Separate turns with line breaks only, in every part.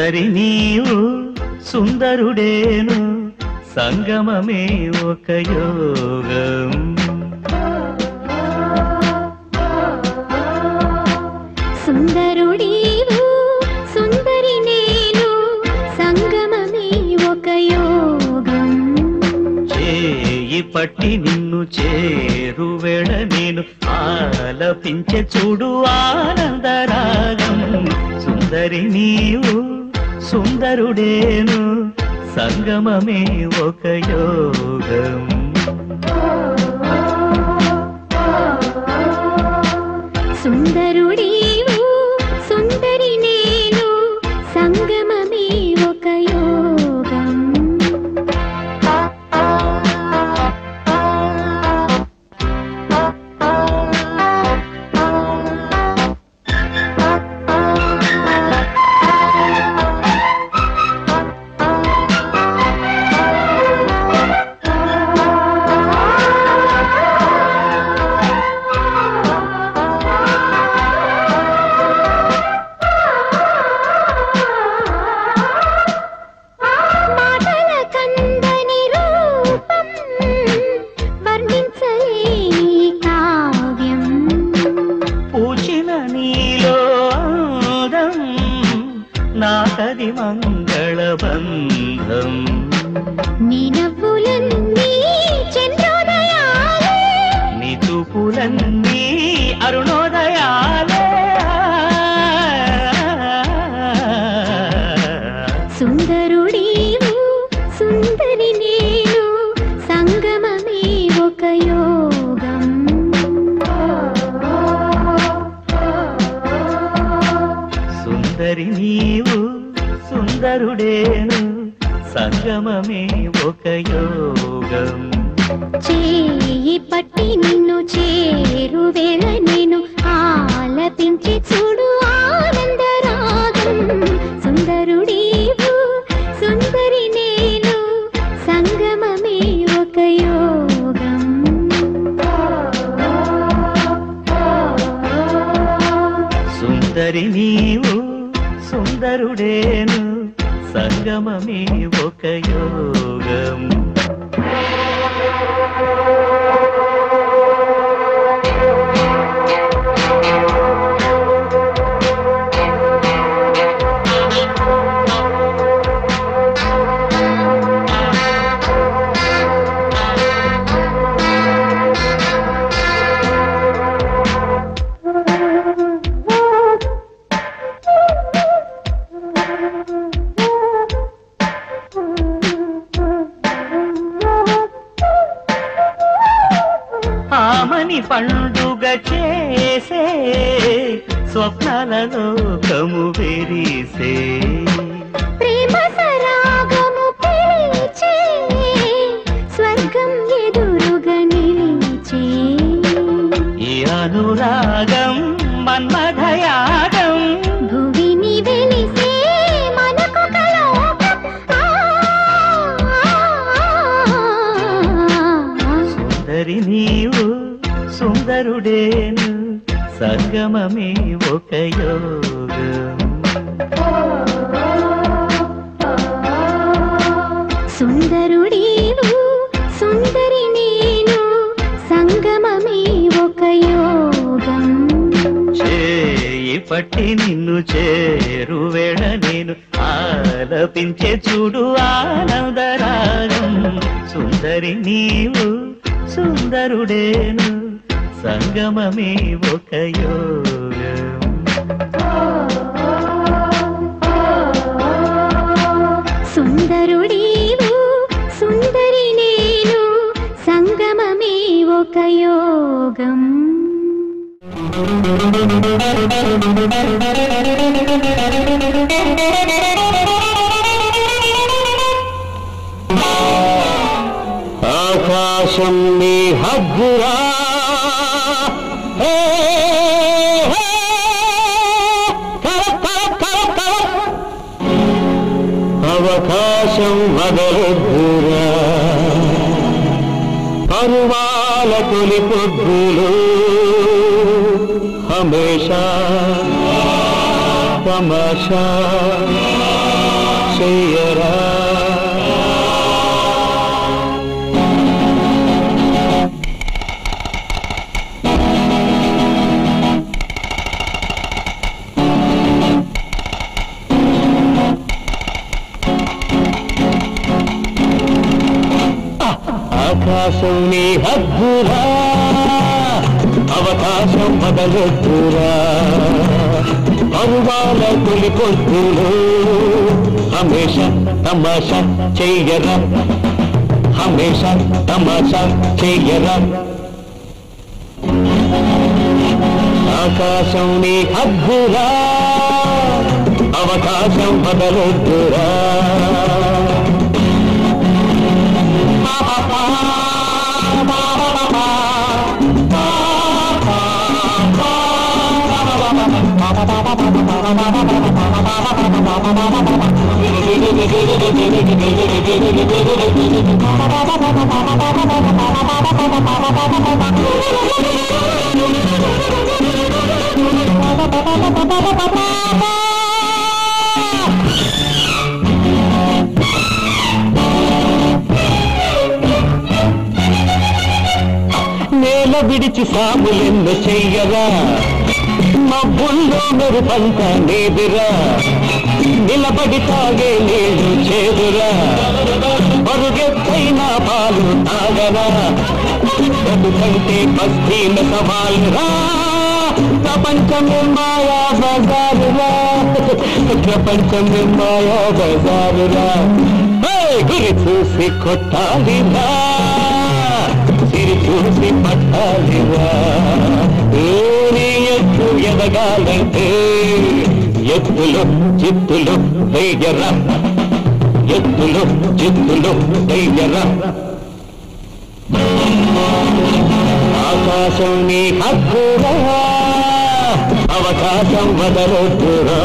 సుందరి నీవు సుందరుడేను సంగమమే ఒక యోగం
సుందరుడీవు సుందరి నేను సంగమమే ఒక యోగం
చేయి పట్టి నిన్ను చేరువేళ నేను ఆలపించే చూడు ఆనందరాగం సుందరి నీవు సుందరుడేను సంగమమే ఒక యోగం
సుందరుడీవు సుందరి నేను సంగమమే ఒక యోగం మాటల కందని రూపం వర్ణించలేని కావ్యం
పూచిన నీలో అందం నాకది మంగళబంధం
నీ నవ్వులన్నీ చంద్రోదయాలే
నీ చూపులన్నీ అరుణోదయాలే
సుందరుడీవు సుందరి నేను సంగమమే ఒక యోగం
సుందరి నీవు సుందరుడేను సంగమమే ఒక యోగం
చేయి పట్టి నిన్ను చేరు వేళ నేను ఆలపించి చూడు ఆనందరాగం సుందరుడీవు సుందరి నేను సంగమమే ఒక యోగం
సుందరి నీవు సుందరుడేను సంగమమే ఒక యోగం ఆమని పండుగ చేసే స్వప్నాల లోకము విరిసే
ప్రేమ సరాగము పిలిచే స్వర్గం ఎదురుగా నిలిచే
ఈ అనురాగం మన్మథయాగం
భువిని వెలిసే మనకు కలోకం ఆ,
సుందరి నీవు సుందరుడేను సంగమమే ఒక యోగం
సుందరుడీవు సుందరి నేను సంగమమే ఒక యోగం
చేయి పట్టి నిన్ను చేరువేళ నేను ఆలపించే చూడు ఆనందరాగం సుందరి నీవు సుందరుడేను సంగమమే ఒక యోగం
సుందరుడీవు సుందరి నేను సంగమమే ఒక యోగం
ఆకాశం నీ హద్దురా హే, హే, కర, కర, కర, కర. అవకాశం వదలొద్దురా పరువాల తొలి పొద్దులు హమేషా తమాషా చెయ్యరా ఆకాశం నీ హద్దురా అవకాశం మొదలెద్దురా పరువాల తొలి పొద్దులు హమేష తమాషా చెయ్యరా హమేష తమాషా చెయ్యరా ఆకాశం నీ హద్దురా అవకాశం మొదలెద్దురా నేల విడిచి సాములెన్ను చెయ్యరా మబ్బుల్లో మెరుపంత నేదిరా నిలబడి తాగే నీళ్లు చేదురా పరుగెత్తైన పాలు తాగరా బతుకంటే బస్తీన సవాలురా ప్రపంచమే మాయా బజారురా ప్రపంచమే మాయా బజారురా హే, గురి చూసి కొట్టాలిరా సిరి చూసి పట్టాలిరా ఊరి ఎత్తు ఎదగాలంటే ఎత్తులు చిత్తులు వెయ్యరా ఎత్తులు చిత్తులు వెయ్యరా ఆకాశం నీ హక్కురా అవకాశం వదలొద్దురా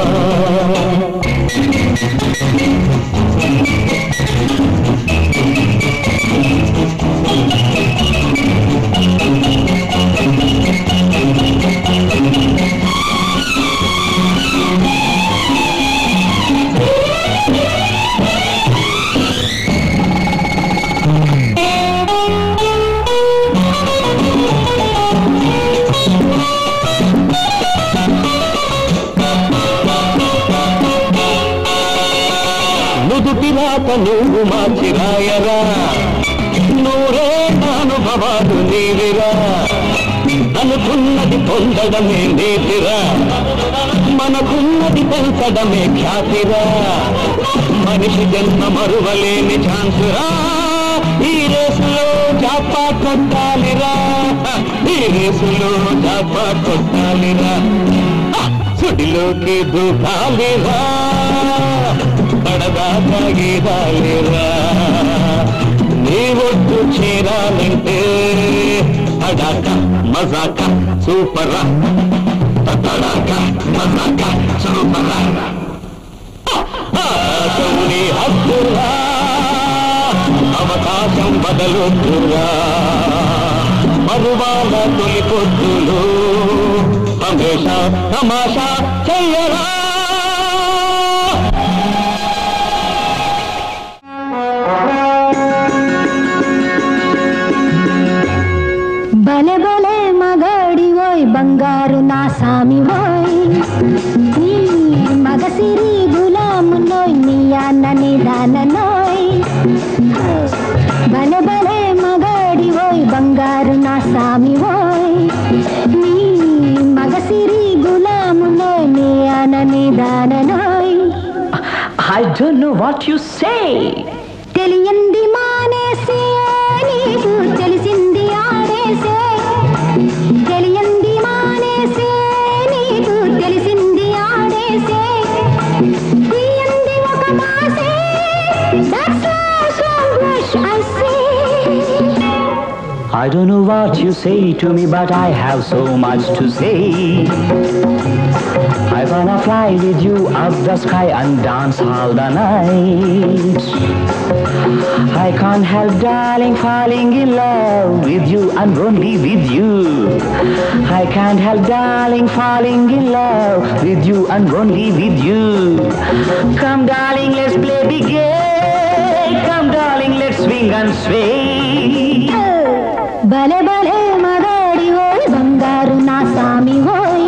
నుదుటి రాత నువ్వు మార్చి రాయరా నూరే అనుభవాలు నీవిరా అనుకున్నది పొందడమే నేతిరా మనకున్నది పెంచడమే ఖ్యాతిరా మనిషి జన్మ మరువలేని ఛాన్సురా ఈ రేసులో జాపా కొట్టాలిరా ఈ రేసులో జాపా కొట్టాలిరా సుడిలోకి దూకాలిరా పడదాకా గీదాలిరా నీ ఒడ్డు చేరాలంటే అడాక మజాక సూపరా తడాక మజాక సూపరా ఆకాశం నీ హక్కురా అవకాశం బదలొద్దురా మరువాల తొలి పొద్దులు హమేషా తమాషా చెయ్యరా
బలె బలె మగాడి ఓయ్ బంగారు నా సామి ఓయ్ నీ మగసిరి గులాము నోయ్ నీ అన్న నిదాన నోయ్ బలె బలె మగాడి ఓయ్ బంగారు నా సామి ఓయ్ నీ మగసిరి గులాము నోయ్ నీ అన్న నిదాన నోయ్
I don't know what you say.
తెలియంది మానేసే నీకు తెలిసింది ఆడేసే తెలియంది మానేసే నీకు తెలిసింది ఆడేసే తీయంది ఒక మాసే That's all so wish I say
I don't know what you say to me, but I have so much to say. I wanna fly with you up the sky and dance all the night. I can't help, darling, falling in love with you and only with you. I can't help, darling, falling in love with you and only with you. Come, darling, let's play big game. Come, darling, let's swing and sway.
భలే భలే మగాడి ఓయ్ బంగారు నా సామి ఓయ్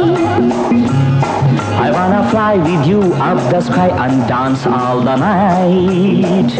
I wanna fly with you up the sky and dance all the night.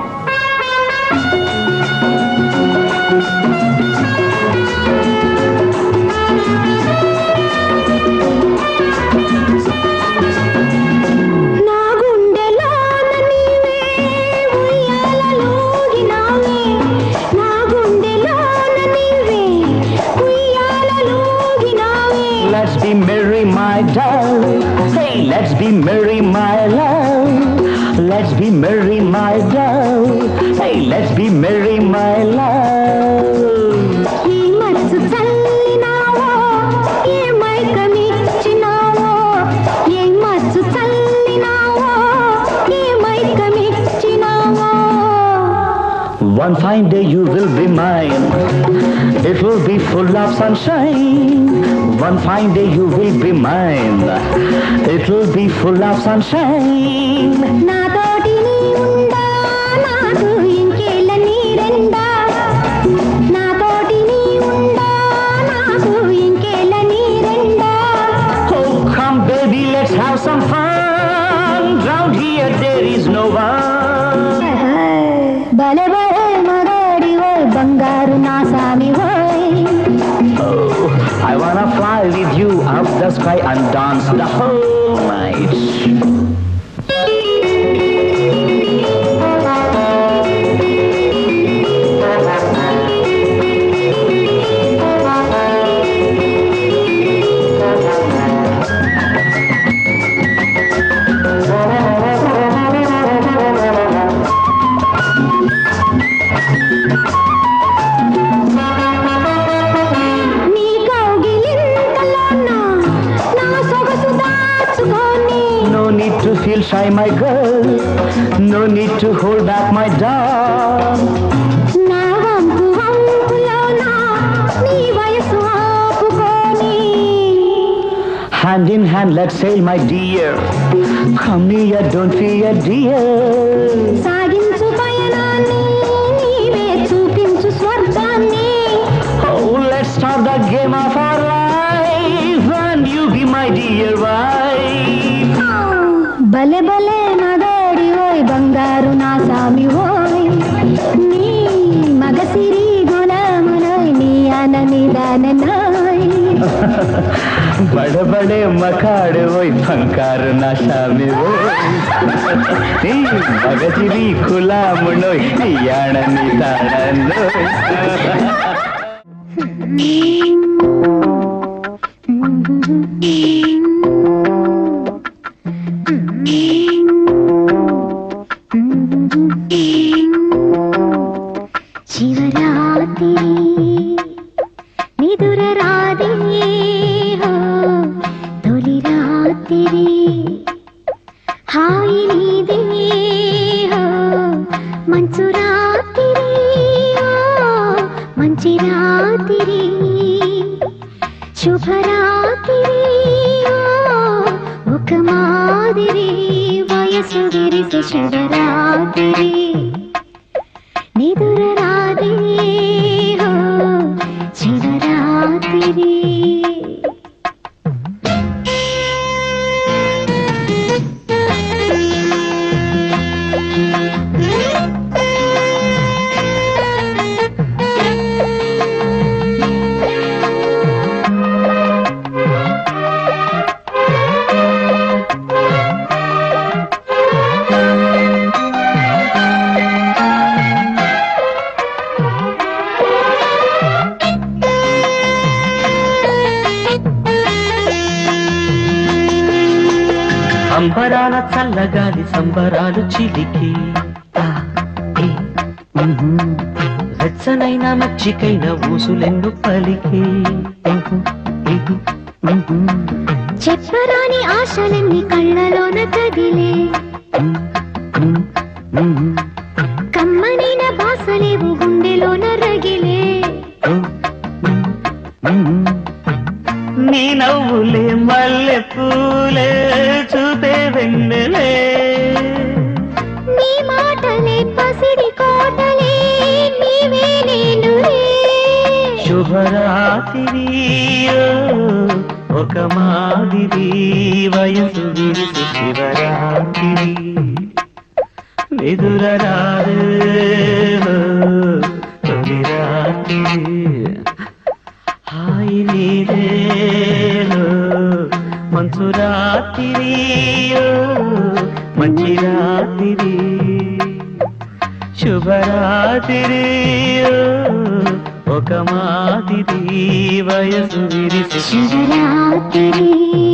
నా గుండెలోన నీవే ఉయ్యాలలోగినావే నా గుండెలోన నీవే ఉయ్యాలలోగినావే
Let's be merry, my darling. Hey, let's be merry, my love. Let's be merry, my love. Hey, let's be merry, my love.
ఈ మచ్చు చల్లినావో ఏ మైకమిచ్చినావో ఏ మచ్చు చల్లినావో ఏ మైకమిచ్చినావో
One fine day you will be mine. It will be full of sunshine. One fine day you will be mine. It will be full of sunshine.
నాతోటి నీ ఉండా నాకు ఇంకేళ్ళ నీరెండా నాతోటి నీ ఉండా నాకు ఇంకేళ్ళ నీరెండా
Oh, come baby, let's have some fun. Round here there is no one.
భలే భలే మగాడి ఓయ్ బంగారు నా సామి ఓయ్
Oh, I wanna fly with you up the sky and dance the whole night.
నీ కౌగిలింతలోన నా సొగసు దాచుకొని
No need to feel shy, my girl. No need to hold back, my dog.
నా వంపు వంపులోన నీ వయసు ఆపుకొని
Hand in hand, let's sail, my dear. Come near, don't fear, dear.
సాగించు పయనాన్ని నీవే చూపించు స్వర్గాన్ని
Oh, let's start the game of our life, and you be my dear wife.
భలే భలే మగాడి ఓయ్ బంగారు నా సామి ఓయ్ నీ మగసిరి గులామునోయ్ నీ అనని దాననాయ్
बड़े बड़े मकाड़ वही फंकार नशा में वो నీ మగసిరి కులామునోయ్ యాడని తాడనోయ్
శివరాత్రి నిదుర రాదే హో తొలి రాత్రి హాయి నీదే హో మంచు రాత్రి ఓ మంచి రాత్రి శుభరాత్రి ఓ ఒక మాదిరి వయసు విరిసి శుభరాత్రి నిదుర రాదే హో శివరాత్రి
అంబరాల చల్లగాలి సంబరాలు చిలికి ఆ, ఈ, ఉహు. వెచ్చనైన మచ్చికైన ఊసులెన్ను పలికి ఉహు, ఇహు, ఉహు.
చెప్పరాని ఆశలన్నీ కళ్ళలోన కదిలే
ఉమ్, ఉమ్,
కమ్మనైన బాసలేవు గుండెలోన రగిలే
ఉమ్, ఉమ్, ఉమ్. నీ నవ్వులే మల్లె పూలే చూపే వెన్నెలే
నీ మాటలే పసిడి కోటలే నీవే నేనులే
శుభరాత్రి ఒక మాదిరి వయసు విరిసి శివరాత్రి నిదురరాదు తొలి రాత్రి హాయి నీదేలో మంచు రాత్రి మంచి రాత్రి శుభరాత్రి ఒక మాదిరి వయసు విరిసి
శివరాత్రి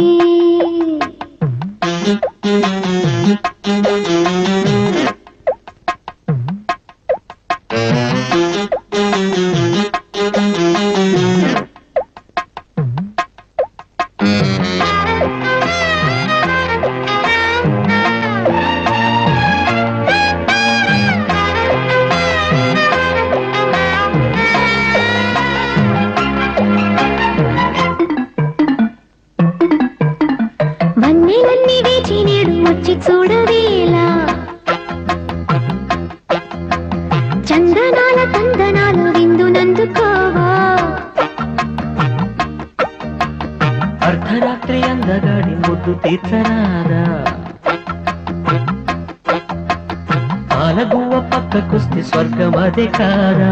వన్నెలన్నీ వేచి నేడు వచ్చి చూడవేలా చందనాల తందనాలు విందునందుకోవా
అర్ధరాత్రి అందగాడి ముద్దు తీర్చరాదా పాలగువ్వ పక్కకొస్తే స్వర్గం అదే కాదా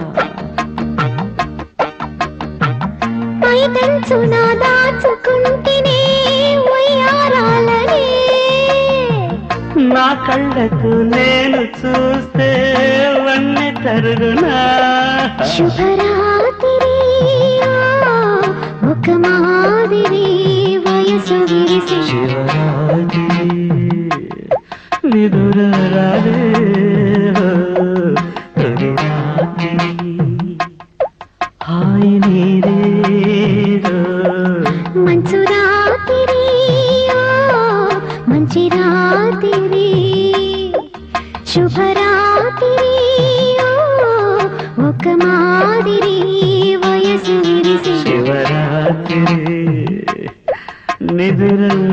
పై పెంచున దాచుకుంటేనే ఉయ్యారాలనే
నా కళ్ళకు నేను చూస్తే వన్నె తరుగునా
శుభరాత్రి ఆ, ఒక మాదిరి వయసు విరిసి
శివరాత్రి నిదురాదే తొలి రాత్రి హాయి నీదేదో
మంచు రాత్రి ఆ, మంచి రాత్రి శుభరాత్రి ఆ, ఒక మాదిరి వయసు విరిసి
శివరాత్రి నిదురం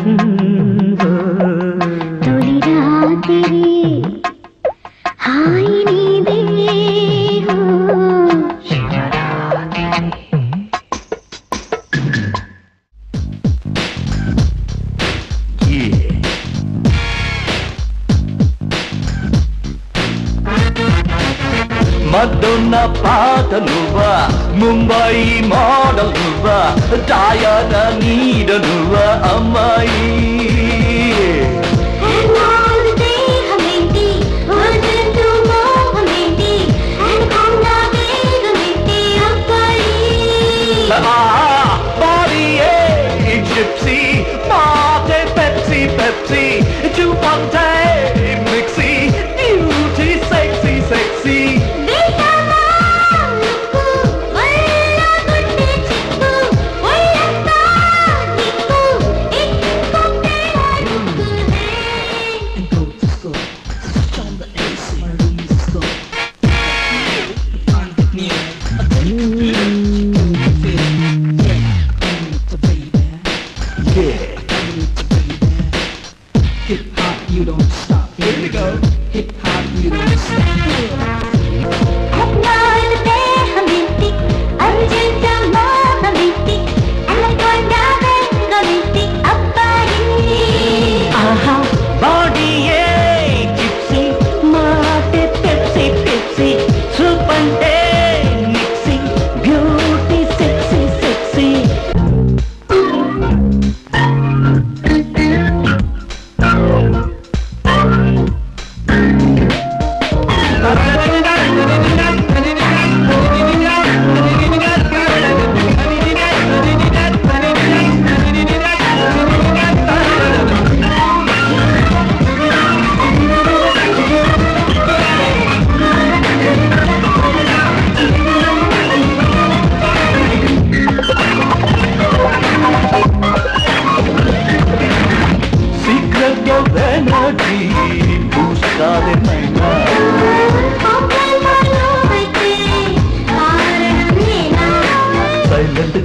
తొలి రాత్రి హాయి నీదే ఓ.
మద్దొన్న పాటలువా ముంబై మోడలువా టాయన నీడనువా అమ్మాయి Ah, body gypsy, mate Pepsi, Pepsi, Chupante, Mixi, beauty, sexy, sexy.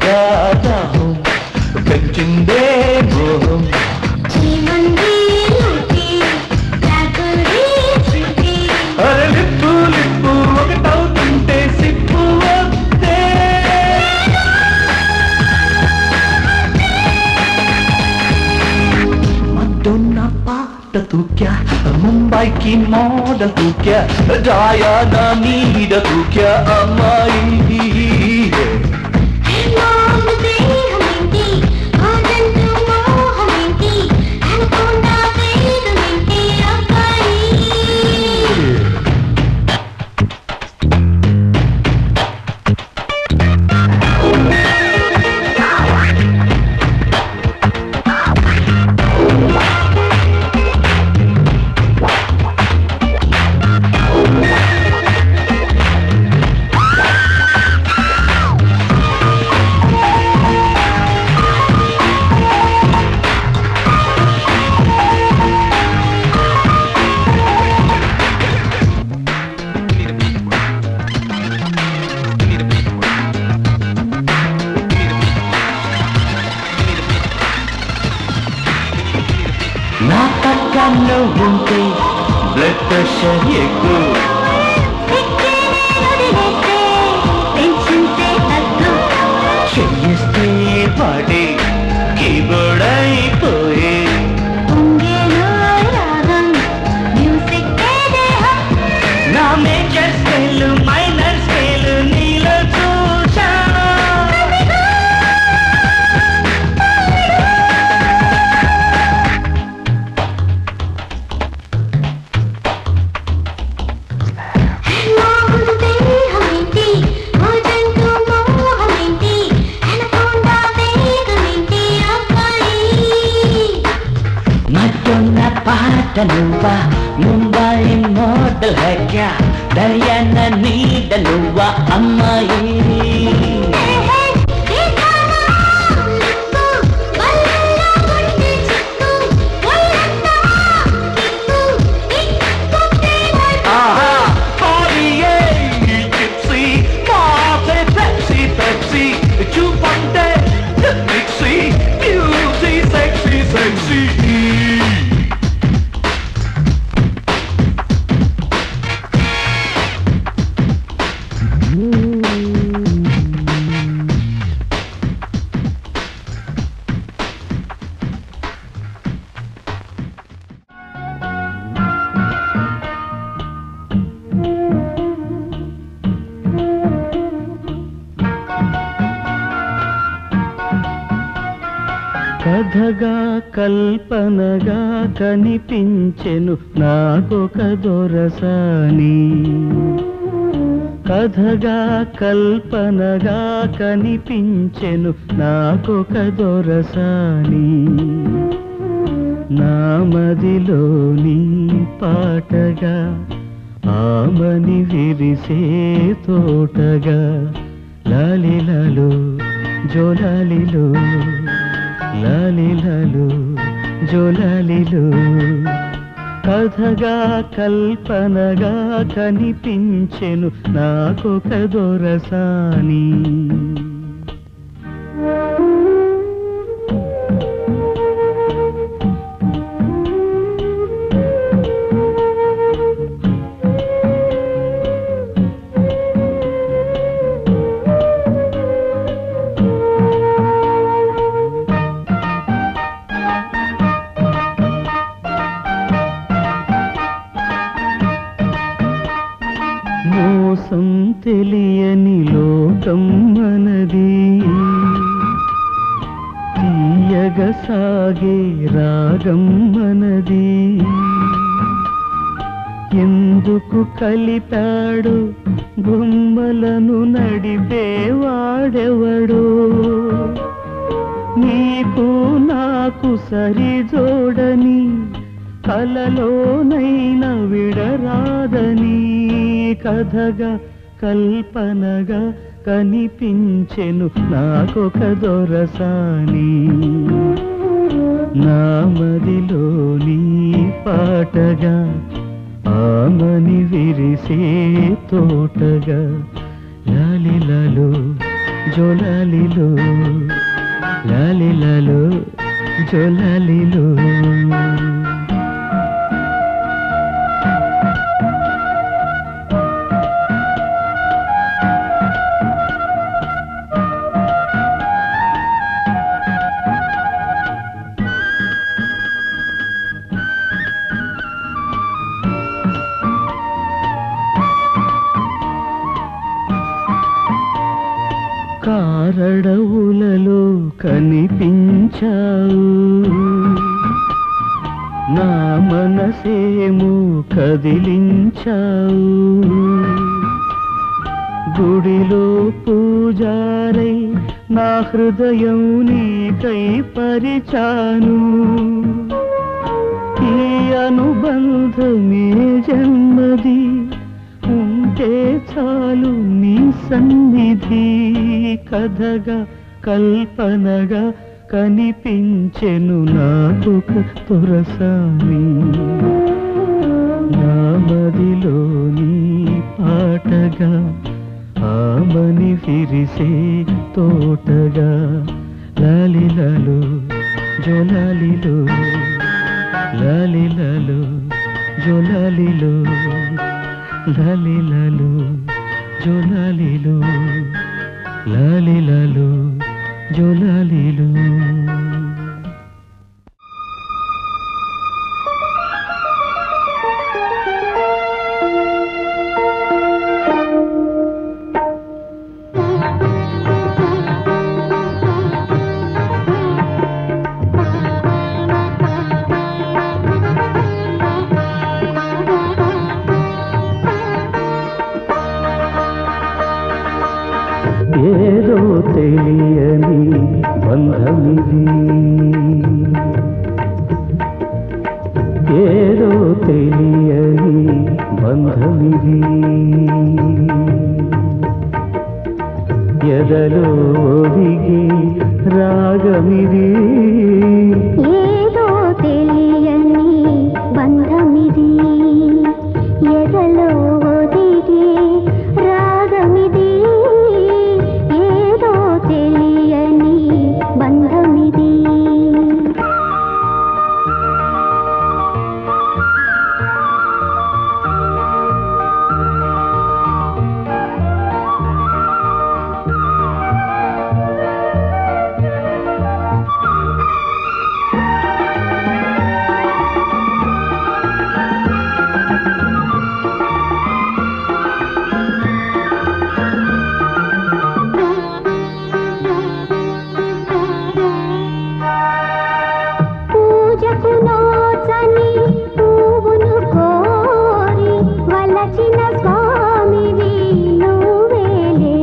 కొత్తగా దాహం పెంచిందే మోహం అరే లిప్పు లిప్పు ఒకటవుతుంటే సిప్పు వద్దే మద్దొన్న పాట తూక్యా ముంబైకి మోడల్ తూక్యా జాయాన నీడ తూక్యా అమ్మాయి నా పక్కన ఉంటే బ్లడ్ ప్రెషర్ ఎక్కువ చెయ్యిస్తే పడే కీబోర్డ్ అయిపోయే నా మేజర్ స్కేల్ మైనర్ స్కేల్ నీలో చూశాను మధ్యున్న పాట నువ్వా ముంబై మోడల్ హెక్యా దర్యాన నీడ నువ్వా అమ్మాయి ఆహా బాడీయే జిప్సీ కాఫే పెప్సీ పెప్సీ చూపంటే మిక్సీ బ్యూటీ సెక్సీ సెక్సీ కథగా కల్పనగా కనిపించెను నాకొక దొరసాని కథగా కల్పనగా కనిపించెను నాకొక దొరసాని నా మదిలోని పాటగా ఆమని విరిసే తోటగా లాలిలాలు జోలాలిలో లాలిలాలు జోలాలిలో కథగా కల్పనగా కనిపించెను నాకొక దొరసాని మోసం తెలియని లోకం మనది తీయగ సాగే రాగం మనది ఎందుకు కలిపాడు బొమ్మలను నడిపేవాడెవడో నీకు నాకు సరిజోడని కలలోనైనా విడరాదని కథగా కల్పనగా కనిపించెను నాకొక దొరసాని నా మదిలోని పాటగా ఆమని విరిసే తోటగా లాలిలాలు జోలాలిలో లాలిలలో జోలాలిలో కారడవులలో కనిపించావు నా మనసేమో కదిలించావు గుడిలో పూజారై నా హృదయం నీకై పరిచాను ఈ అనుబంధమే జన్మది ఉంటే చాలు నీ సన్నిధి కథగా కల్పనగా కనిపించెను నాకొక తురసాని నా మదిలోని పాటగా ఆమని విరిసే తోటగా లాలిలలో జోలాలిలో లాలిలలో జోలాలిలో లాలిలలో జోలాలిలో లాలిలలో జోలాలిలో ఏదో తెలియని బంధమిది ఏదో తెలియని బంధమిది ఎదలో ఒదిగి రాగమిది
ఏదో తెలియని బంధమిది ఎదలో ఒదిగే రాగమిది ఏదో తెలియని బంధమిది పూజకు నోచని పువ్వును కోరి వలచిన స్వామివి నువ్వేలే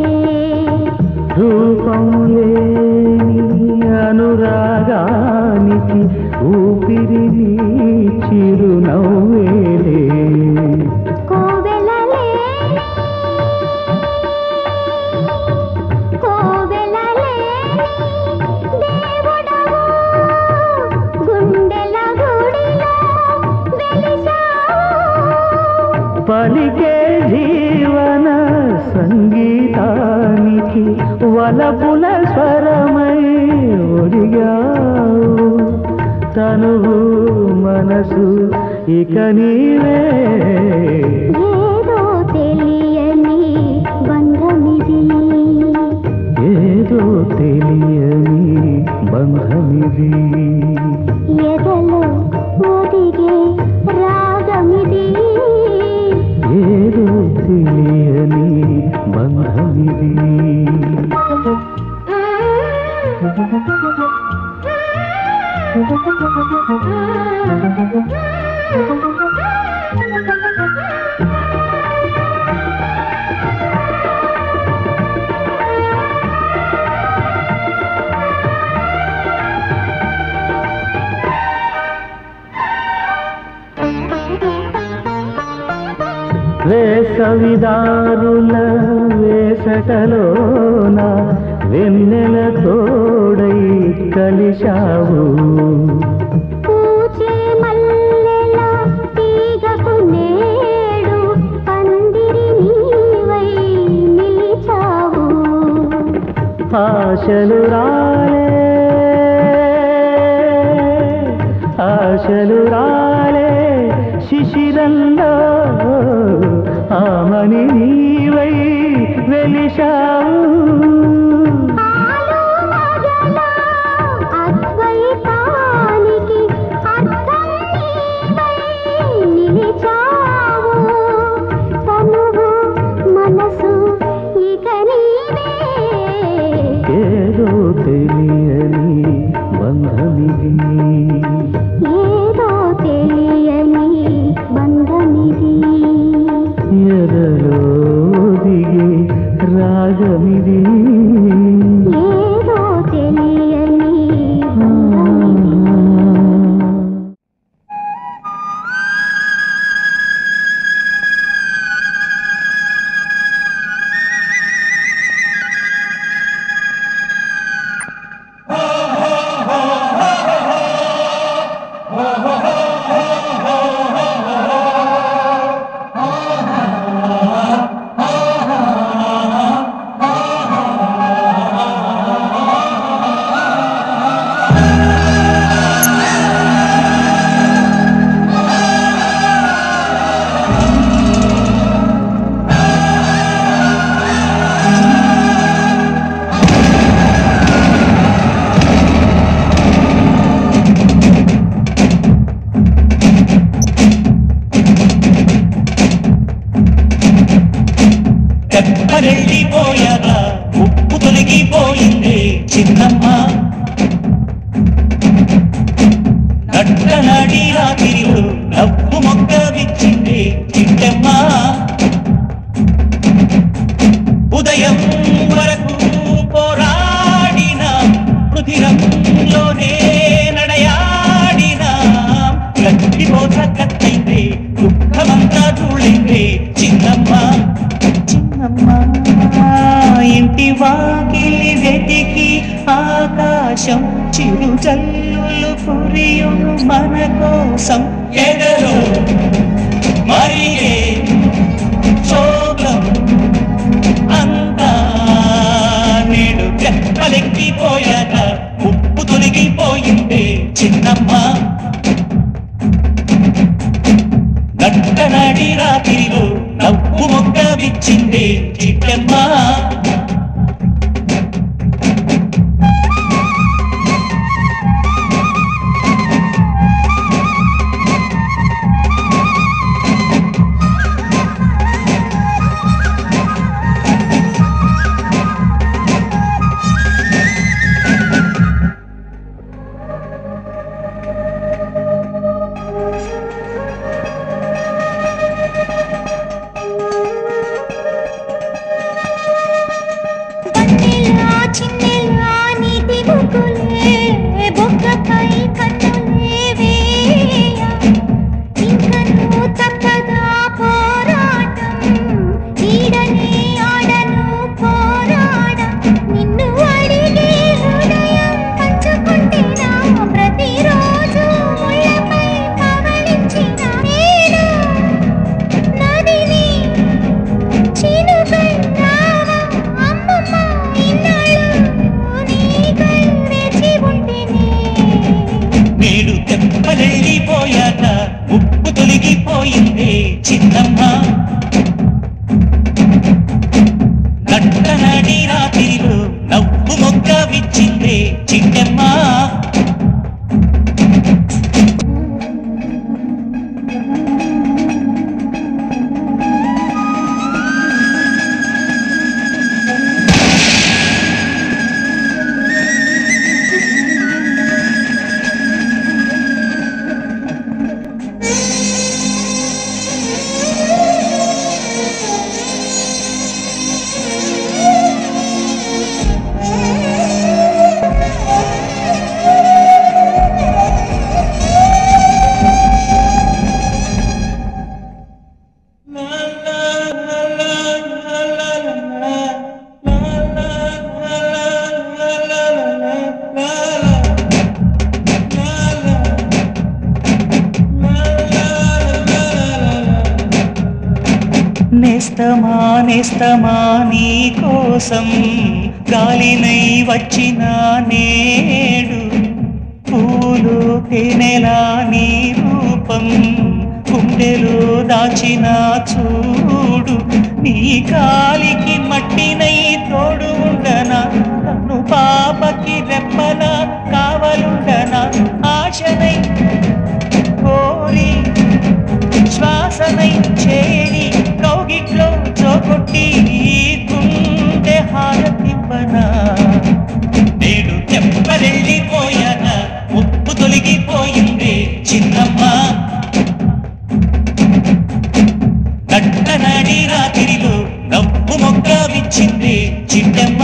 రూపం లేని అనురాగానికి ఊపిరి నీ చిరునవ్వేలే
కోవెలలే కోవెలలే దేవుడవు గుండెల గుడిలో వెలిశావు
పలికే జీవన సంగీతానికి వలపుల స్వరమై ఒడిగావు తనువు మనసు ఇక నీవే
ఏదో తెలియని బంధమిది
ఏదో తెలియని బంధమిది
ఎదలో ఒదిగే రాగమిది
ఏదో తెలియని బంధమిది వేసవిదారుల వేసటలోన వెన్నెల తోడై కలిశావు
పూచే మల్లెల తీగకు నేడు పందిరి నీవై నిలిచావు
ఆశలు రాలే ఆశలు రాలే శిశిరంలో ఆమని నీవై వెలిశావు
ఆలు మగల అద్వైతానికి అర్థం నీవై నిలిచావు తనువు మనసు ఇక నీవే
ఏదో తెలియని బంధమిది
ఏదో తెలియని బంధమిది
ఎదలో దిగే రాగమిది
ఏదో తెలియని బంధమిది
తెప్పరెళ్ళిపోయాగా ఉప్పు తొలగిపోయింది చిన్నమ్మ నట్టనాడి రాత్రిలో నవ్వు మొక్క విచ్చింది చిట్టమ్మ ఉదయం వరకు పోరాడిన రుధిరంలోనే నడయాడిన గట్టిపోత కత్తైంది దుఃఖమంతా ధూళింది చిన్నమ్మ చిన్నమ్మ ఇంటి వాకిలి వెతికి ఆకాశం చిరు జల్లులు కురియును మన కోసం ఎదలో మరిగే శోభం అంతా నేడు తెప్పలెక్కిపోయాక ఉప్పు తొలగిపోయింది చిన్నమ్మ నట్టనాడి రాత్రిలో నవ్వు మొక్క విచ్చింది చిట్టమ్మ
వన్నెలా చిన్నెలా నీటి బొగ్గులే బొగ్గపై కన్నులే వేయ ఇంకను తప్పదా పోరాటం ఈడనే ఆడను పోరాడం నిన్ను అడిగే హృదయం పంచుకుంటేనా ప్రతిరోజు ముళ్ళపై పవళించిన నేను నదిని చినుకన్నావా అమ్మమ్మ ఇన్నాళ్ళు నీకై వేచి ఉంటేనే
నేడు తెప్పలెళ్ళిపోయాక ఉప్పు తొలగిపోయింది చిన్నమ్మ నట్టనాడి రాత్రిలో నవ్వు మొక్క విచ్చింది చిన్నమ్మ నేస్తమా నేస్తమా నీ కోసం గాలినై వచ్చిన నేడు పూలు తేనెలా నీ రూపం గుండెలో దాచిన చూడు నీ కాలికి మట్టినై తోడు ఉండనా తను పాపకి రెప్పన కావలుండనా ఆశనై కోరి శ్వాసనై చేరి కౌగిట్లో చోకొట్టి గుండె హారతివ్వనా నేడు తెప్పరెళ్ళిపోయానా ఉప్పు తొలగిపోయింది చిన్నమ్మ నట్టనాడి రాత్రిలో నవ్వు మొక్క విచ్చింది చిన్నమ్మ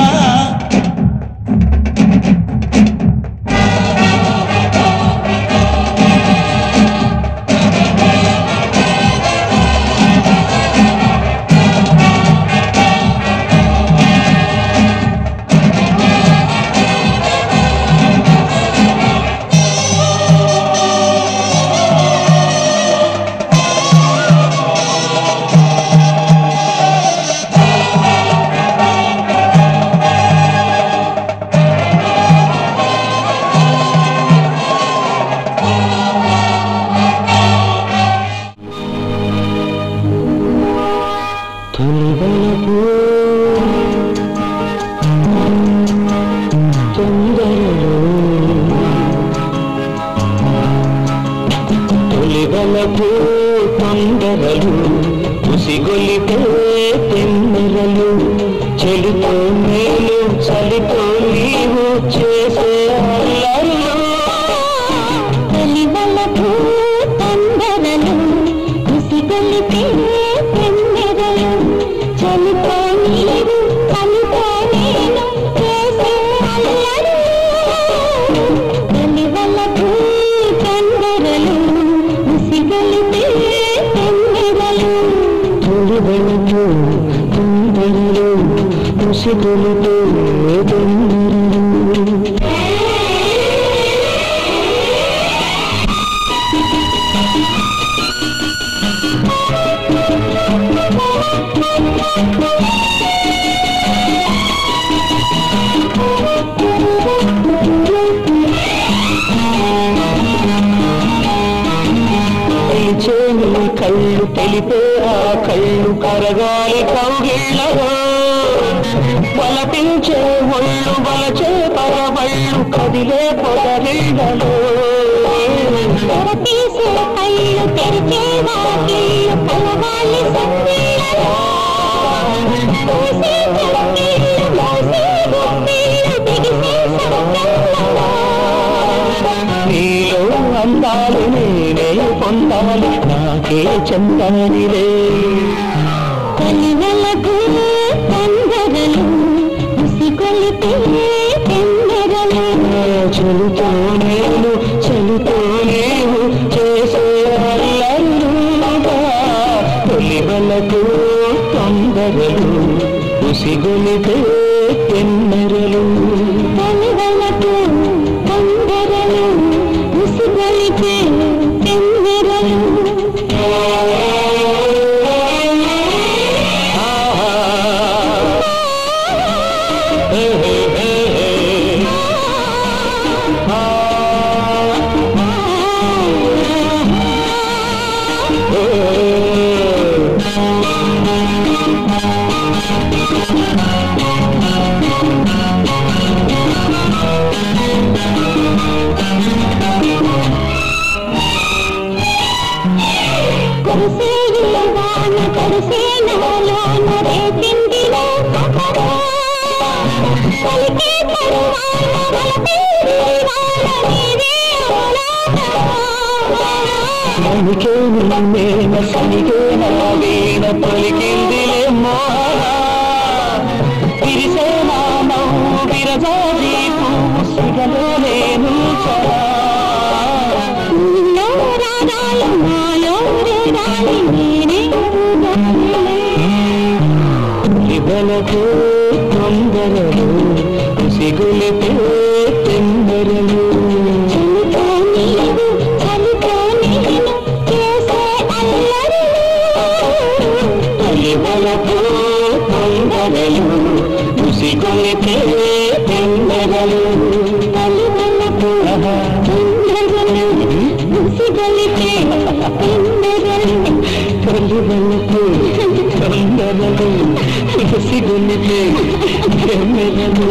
తొలివలపు తొందరలో తొలివలపు తొందరలు ఉసిగొలిపే తెమ్మెరలు చెలితో మేలు చలితో నీవు చేసే అల్లరులు
తొలివలపు తొందరలు ఉసిగొలిపే పెన్నెరలు చలితో నీవు చలితో నేను చేసే అల్లరు తొలివలపు తొందరలు ఉసిగొలిపే పెన్నెరలు
తొలివలపు తొందరలు ఉసిగొలిపే తెమ్మెరలు చేని కళ్ళు తెలిపే ఆ కళ్ళు కరగాలి కౌగిళ్ళలో బలపించే ఒళ్ళు బలచే పరవళ్ళు కదిలే పొదరిళ్ళలో
తెరతీసే కళ్ళు తెరిచే వాకిళ్ళు కలవాలి సందిళ్ళలో మూసే చక్కిళ్ళు మోసే గుప్పిళ్ళు బిగిసే సంకళ్ళలో
నీలో అందాలు నేనే పొందాలి నాకే చెందాలిలే
కలివలకు తొందరలు ఉసిగొలిపే తెమ్మెరలు
చెలుతో నేను చెలుతో నీవు చేసే అల్లరుగా తొలివలకు తొందరలు ఉసిగొలిపే తెన్నెరలు
కలివలకు తొందరలు ఉసిగొలిపే తెమ్మెరలు కురిసే ఈ వాన కురిసే నాలోన రేపిందిలో కథలో. పలికే పరువాన వలపే దీవాన నీవే అవులాటమా.
మనకే నేన సనిగే నా వీణ పలికిందిలే మోహన విరిసే నా నవ్వు విరజాజి పువ్వు సిగలో నేను చరా
నీలో రాగాలు నాలో రేగాలి నేనే
ఇవలకు తొందరలు సిగులితే తెందరలు
చలితో నీవు చలితో నేను చేసే అల్లరులు
ఇవలకు తొందరలు సిగులితే
ఉసిగలిపే కిన్నెరలు
తల్లిదండ్రులకు తొందరలు ఉసిగొలిపే ఎమ్మెరలు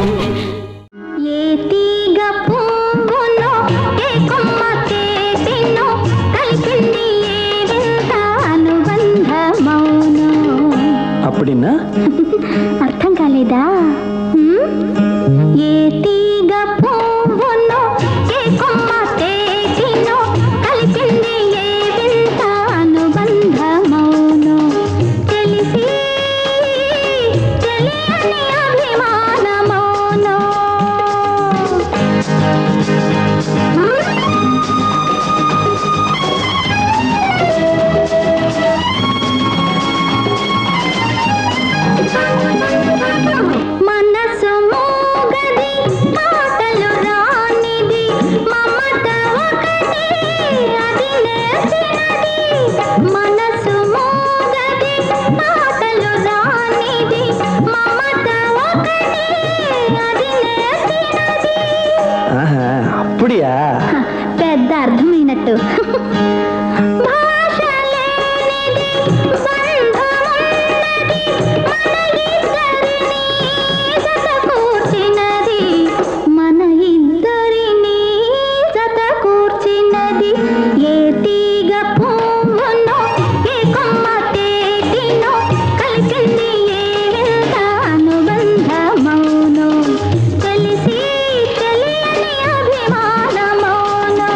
ఏ తీగ పువ్వునో ఏ కొమ్మ చేసినో కలిసింది ఏ వింత అనుబంధమౌనో
அப்படின்னா
అర్థం కాలేదా హ్మ్? ఏ తీగ పువ్వునో ఏ కొమ్మ చేసినో కలిసింది ఏ వింత అనుబంధమౌనో తెలిసి తెలియని అభిమానమౌనో మనసు మోగది మాటలు రానిది మమత ఒకటి అది నేర్చినది మనసు మోగది మాటలు రానిది మమత ఒకటి అది నేర్చినది
ஆஹா, அப்படியா
పెద్ద అర్థమైనట్టు భాష లేనిది బంధమున్నది మన ఇద్దరిని జత కూర్చినది మన ఇద్దరిని జత కూర్చినది ఏ తీగ పువ్వునో ఏ కొమ్మ తేటినో కలిసింది ఏ వింత అనుబంధమౌనో తెలిసి తెలియని అభిమానమౌనో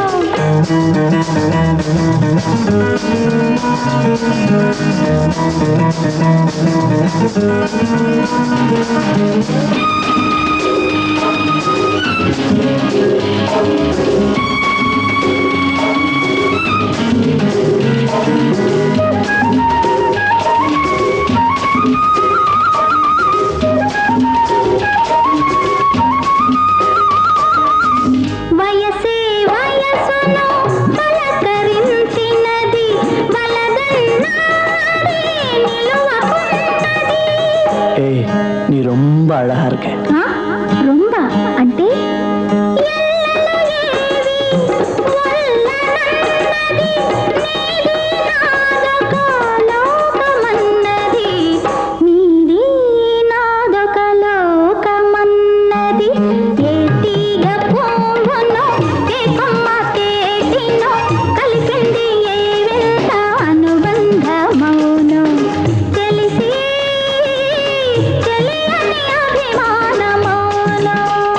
వయసే వయసును పలకరించినది వలదన్నాడి నిలువకున్నది
ஏய் நீ ரொம்ப அழகா இருக்க
ఆ? రొంబ అంటే ఎల్లలు ఏవి వల్లనన్నది నీది నాదొక లోకమన్నది నీది నాదొక లోకమన్నది ఏ తీగ పువ్వునో ఏ కొమ్మ తేటినో కలిసింది ఏ వింత అనుబంధమౌనో తెలిసి తెలియని అభిమానమౌనో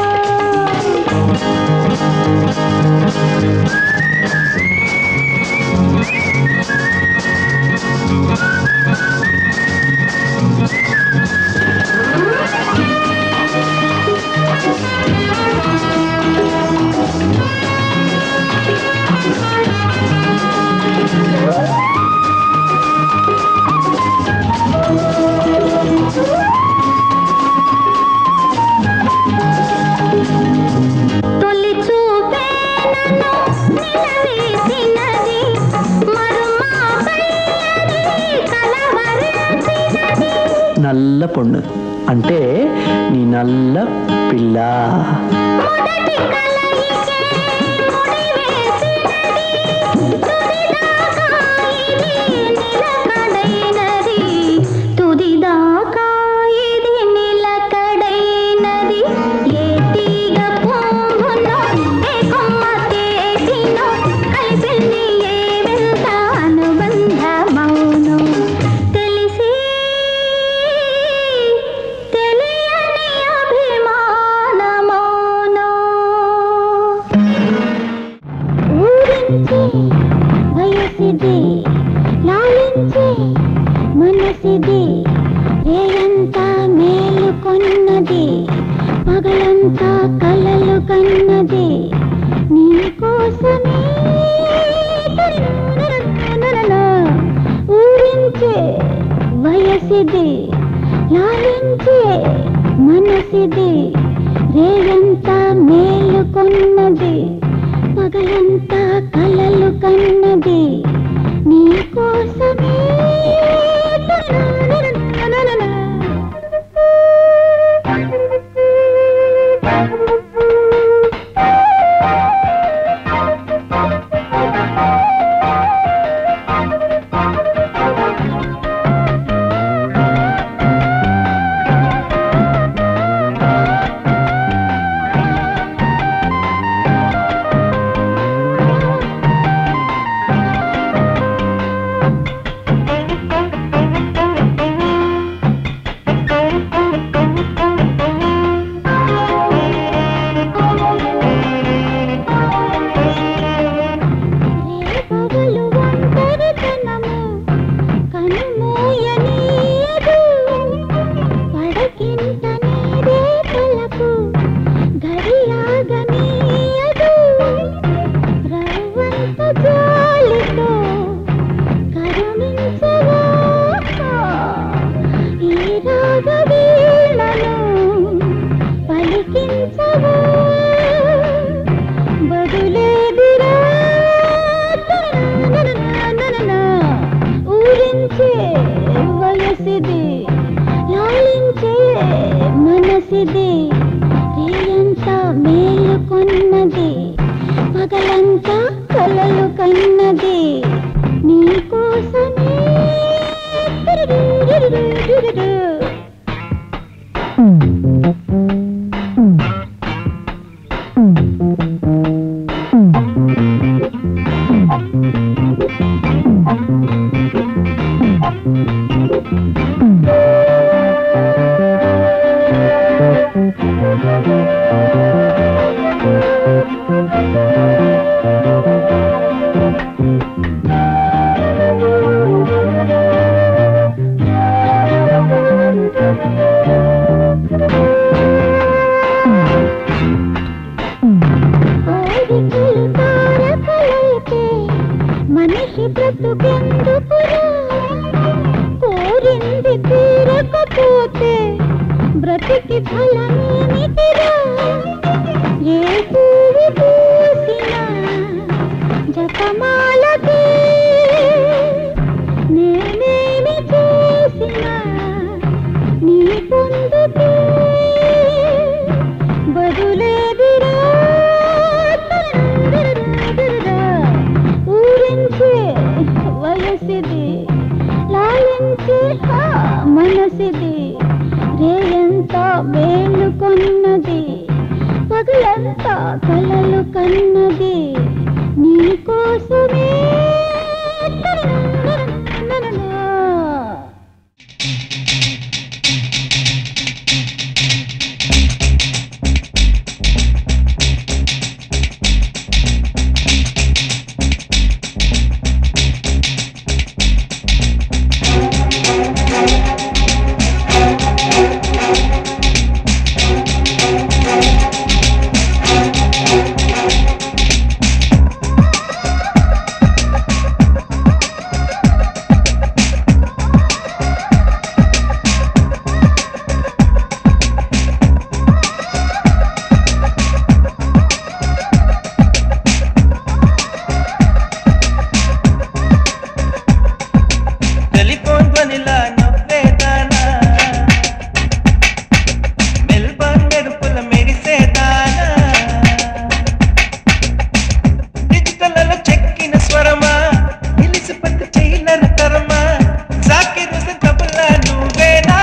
తొలి చూపే నన్ను నిలవేసినది మరుమాపయ్యది కలవరించినది
நல்ல பொண்ணு అంటే నీ నల్ల పిల్ల
మొదటి కలయికే ముడివేసినది తుదిదాకా ఇది నిలకడైనది తుదిదాకా ఇది నిలకడైనది ఏ తీగ పువ్వునో ఏ కొమ్మ తేటినో కలిసింది ఏ వింత అనుబంధమౌనో తెలిసి తెలియని అభిమానమౌనో ఊరించే వయసిది లాలించే మనసిది రేయంతా మేలుకొన్నది పగలంతా కలలు కన్నది నీ కోసమే ఊరించే వయసిది లాలించే మనసిది రేయంతా మేలుకొన్నది పగలంతా కలలు కన్నది నీ కోసమే కన్నది పగలంతా కలలు కన్నది నీకోసమే డురుడురుడురుడురుడు. కోరికలు తారకలైతే మనిషి బ్రతుకెందుకురా కోరింది తీరకపోతే బ్రతికి ఫలమేమిటిరా ఏ పువ్వు పూసినా జపమాలకే నేనేమి చేసినా నీ పొందుకే బదులేదిరా ఊరించే వయసిది లాలించే హా మనసిది రేయంతా మేలుకొన్నది పగలంతా కలలు కన్నది నీకోసమే ననననననననా.
టెలిఫోన్ ధ్వనిలా నవ్వేదానా మెల్బర్న్ మెరుపుల మెరిసేదానా డిజిటల్లో చెక్కిన స్వరమా నిలిసి పట్టు చేయలర తరమా సాకిరు కబుల్లా నువ్వేనా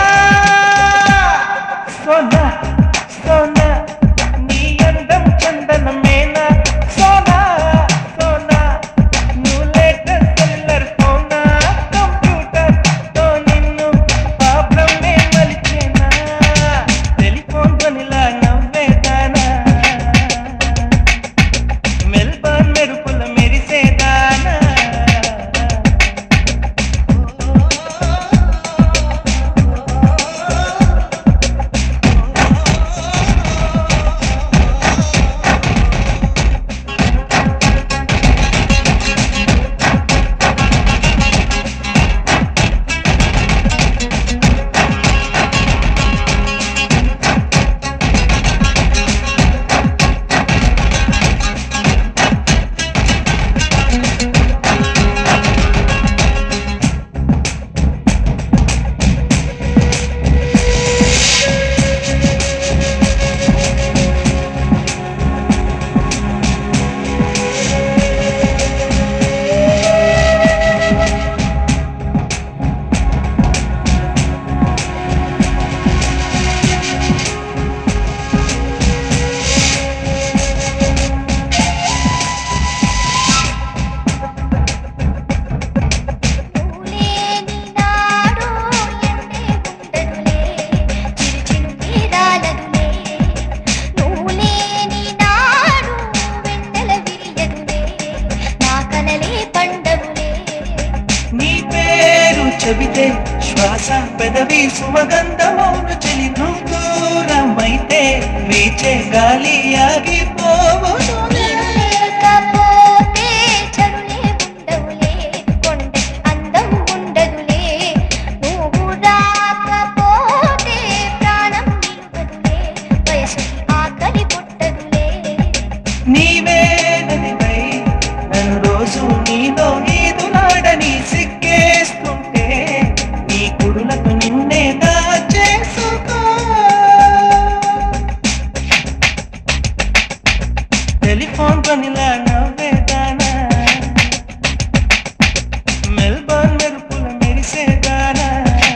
సోనా సోనా నీ అందం చందనమేనా సోనా సోనా నువ్వు లేటెస్ట్ సెల్లర్ ఫోనా కంప్యూటర్ తో నిన్ను ప్రాబ్లమే మలిచేనా టెలిఫోన్ ధ్వనిలా నవ్వేదానా మెల్బర్న్ మెరుపుల మెరిసేదానా
లేని నాడు ఎండే ఉండదులే చిరుచినుకి రాలదులే నువ్వు లేని నాడు వెన్నెల విరియదులే నా కలలే పండవులే
నీ పేరు చెబితే శ్వాస పెదవి సుమగంధమౌను చెలి నువ్వు దూరమైతే వీచే గాలి ఆగిపోవును
లేకపోతే చరులే ఉండవులే కొండకి అందం ఉండదులే నువ్వు రాకపోతే ప్రాణం నిలువదులే వయసుకి ఆకలి పుట్టదులే
నీవే నదివై నన్ను రోజు నీలో నీదులాడని సిక్కేస్తుంటే నీ కుడులకు నిన్నే దాచేసుకో టెలిఫోన్ పనిలా నవ్వేదానా మెల్బోర్న్ మెరుపుల మెరిసేదానా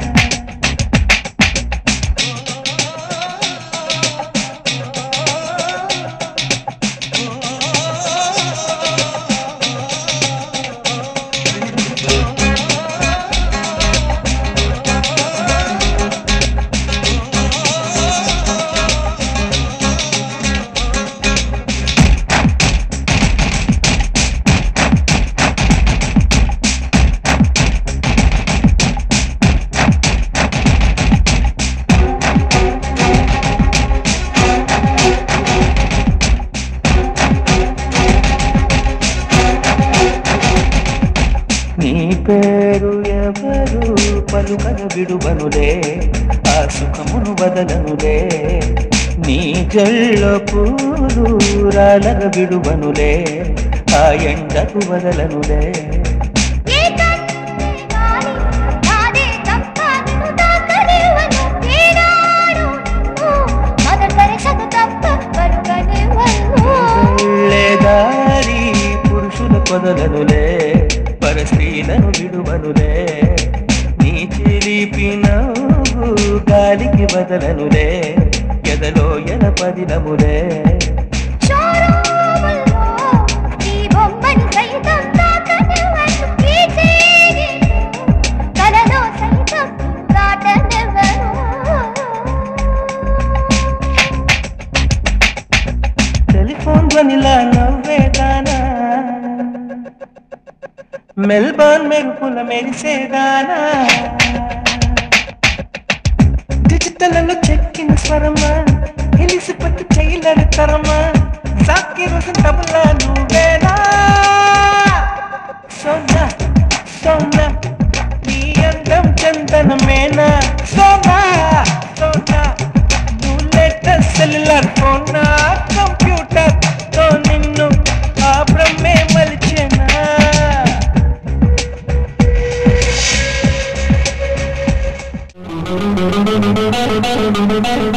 నీ పేరు ఎవరు పలుకన విడువనులే ఆ సుఖమును బదలనులే నీ జళ్ళ పూలు రాలగ విడువనులే ఆ ఎండకు వదలనులే
ఏ కన్నే గాలి నాదే తప్ప నిన్ను తాకనివ్వను ఏనాడు నిన్ను మదకరిసను తప్ప పరుగనివ్వను
దారి పురుషుల కొదలనులే పర స్త్రీలను విడువనులే నీ చిలిపి నవ్వు గాలికి బదలనులే ఎదలో ఎన పదిలములే
షోరూముల్లో ఈ బొమ్మని సైతం తాకనివ్వను ఈ చేయి కలలో సైతం దాటనివ్వను
టెలిఫోన్ ధ్వనిలా నవ్వేదానా మెల్బోర్న్ మెరుపుల మెరిసేదానా డిజిటల్లో చెక్కిన స్వరమా ఎలిసిపట్టు చేయలేరు తరమా సాకి రోజు తబలా నువ్వేనా సోనా సోనా నీ అందం చందనమేనా సోనా సోనా నువ్వు లేటెస్ట్ సెల్యులర్ ఫోనా కంప్యూటర్ తో నిన్ను ఆ బ్రహ్మే మలిచేనా
Thank